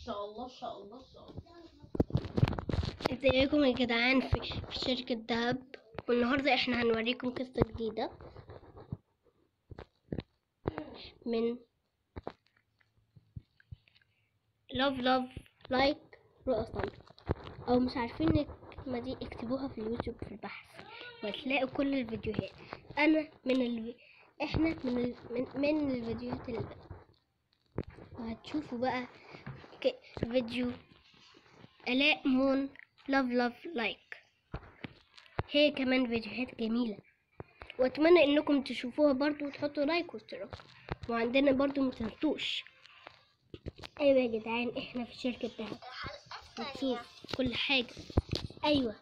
شاء الله ان شاء الله ان شاء الله ازيكم يا جدعان في, في شركة دهب والنهاردة احنا هنوريكم قصة جديدة من love love like رؤى صمت او مش عارفين الكلمة دي اكتبوها في اليوتيوب في البحث وهتلاقوا كل الفيديوهات انا من ال... احنا من ال... من, من الفيديوهات اللي وهتشوفوا بقى ك... فيديو آلاء مون لاف لاف لايك هي كمان فيديوهات جميلة واتمنى انكم تشوفوها برضو وتحطوا لايك واشتراك وعندنا برضو متنسوش ايوه يا جدعان احنا في شركة دهب نشوف كل حاجة ايوه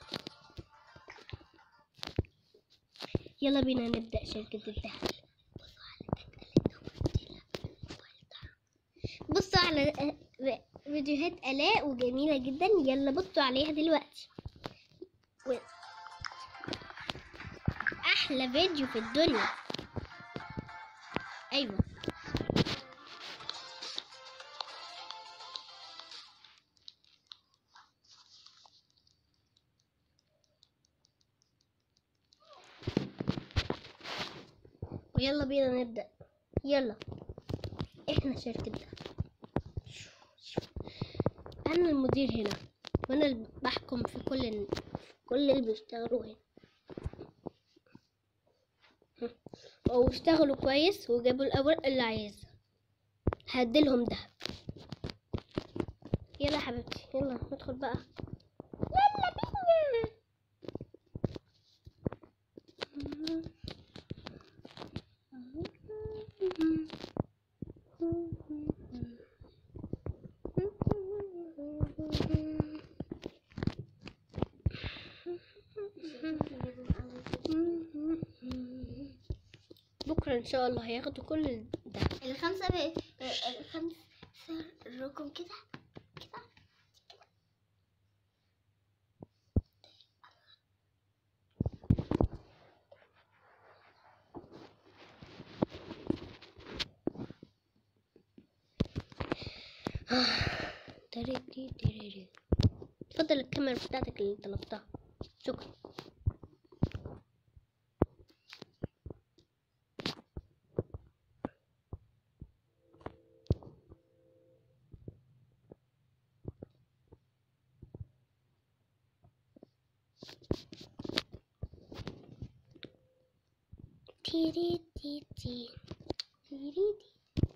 يلا بينا نبدأ شركة الذهب بصوا على فيديوهات آلاء وجميلة جدا يلا بصوا عليها دلوقتي و... أحلى فيديو في الدنيا أيوة ويلا بينا نبدأ يلا احنا شركة ده انا المدير هنا وانا اللي بحكم في كل ال... كل اللي بيشتغلوا هنا او اشتغلوا كويس وجابوا الاول اللي عايزها هديلهم دهب يلا يا حبيبتي يلا ندخل بقى يلا بينا بكرة إن شاء الله هياخدوا كل ده الخمسة ب... الخمسة رقم كده كده تريدي تريدي اتفضل الكاميرا بتاعتك اللي طلبتها شكرا تيري تي تي تيري تي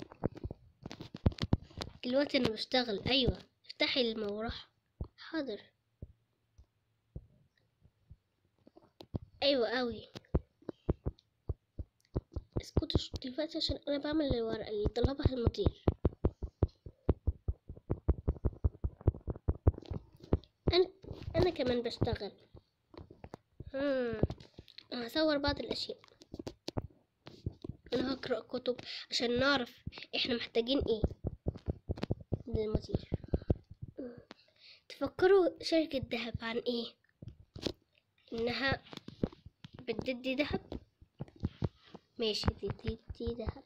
دلوقتي انا بشتغل ايوه افتحي المروحة حاضر ايوه اوي اسكتوا ش- دلوقتي عشان انا بعمل الورقة اللي طلبها المدير انا انا كمان بشتغل هم. أنا هصور بعض الاشياء انا هقرأ كتب عشان نعرف احنا محتاجين ايه للمدير تفكروا شركة دهب عن ايه انها بتدي دهب ماشي بتدي دهب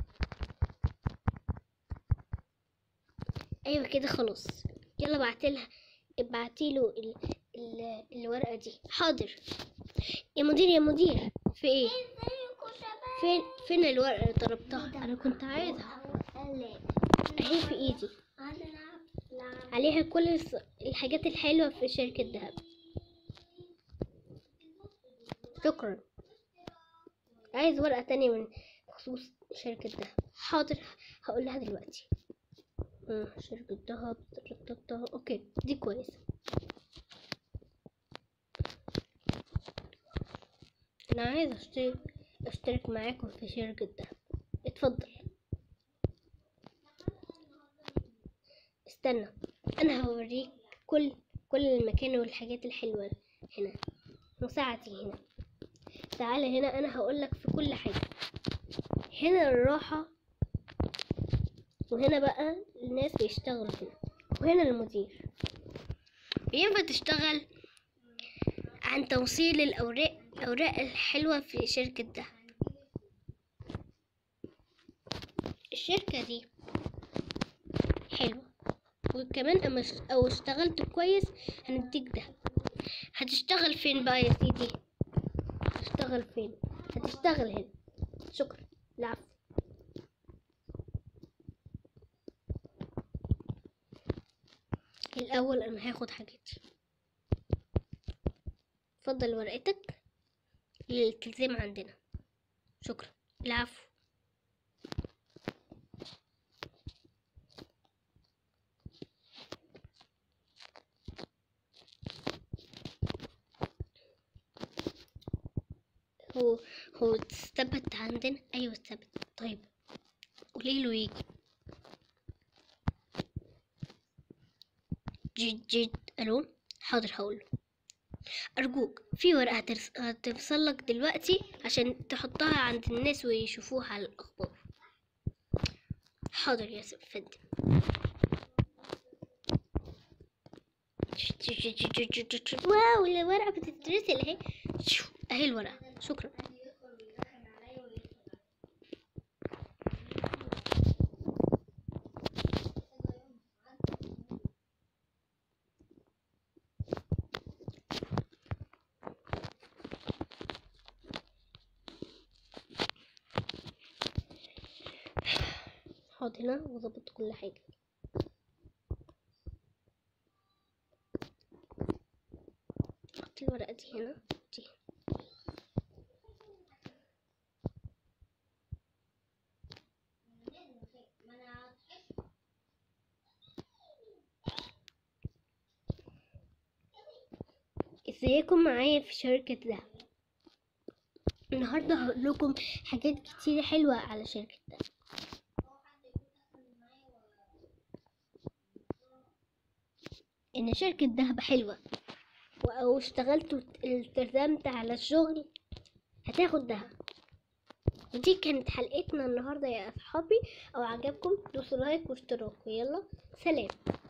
ايوه كده خلاص يلا بعتلها ابعتيله ال... ال... الورقة دي حاضر يا مدير يا مدير في ايه ازيكم شباب فين فين الورقة اللي طلبتها انا كنت عايزها اهي في ايدي هنلعب لعب عليها كل الص- الحاجات الحلوة في شركة دهب شكرا عايز ورقة تانية من خصوص شركة دهب حاضر هقول لها دلوقتي مم، شركة دهب تتتتا. اوكي دي كويسة انا عايز اشترك اشترك معاكم في شركة دهب اتفضل استنى انا هوريك كل كل المكان والحاجات الحلوة هنا مساعدتي هنا تعالى هنا انا هقولك في كل حاجة هنا الراحة وهنا بقى الناس بيشتغلوا هنا وهنا المدير ينفع تشتغل عن توصيل الأوراق الأوراق الحلوة في شركة دهب الشركة دي حلوة وكمان أما ش- او اشتغلت كويس هنديك ده هتشتغل فين بقى يا سيدي هتشتغل فين هتشتغل هنا شكرا العفو الاول انا هاخد حاجتي اتفضل ورقتك للالتزام عندنا شكرا العفو هو هو اتثبت عندنا ايوه اتثبت طيب قولي له يجي جيد جيد الو حاضر هقوله ارجوك في ورقه هترس... هتوصل لك دلوقتي عشان تحطها عند الناس ويشوفوها على الاخبار حاضر يا فندم واو الورقه بتترسل اهي اهي الورقه شكرا حاضر هنا وظبطت كل حاجة حط الورقة دي هنا دي ازيكم معايا في شركة ده النهاردة هقول لكم حاجات كتير حلوة على شركة ده ان شركة دهب حلوة او اشتغلت والتزمت على الشغل هتاخد دهب ودي كانت حلقتنا النهاردة يا اصحابي او عجبكم دوسوا لايك واشتراك ويلا سلام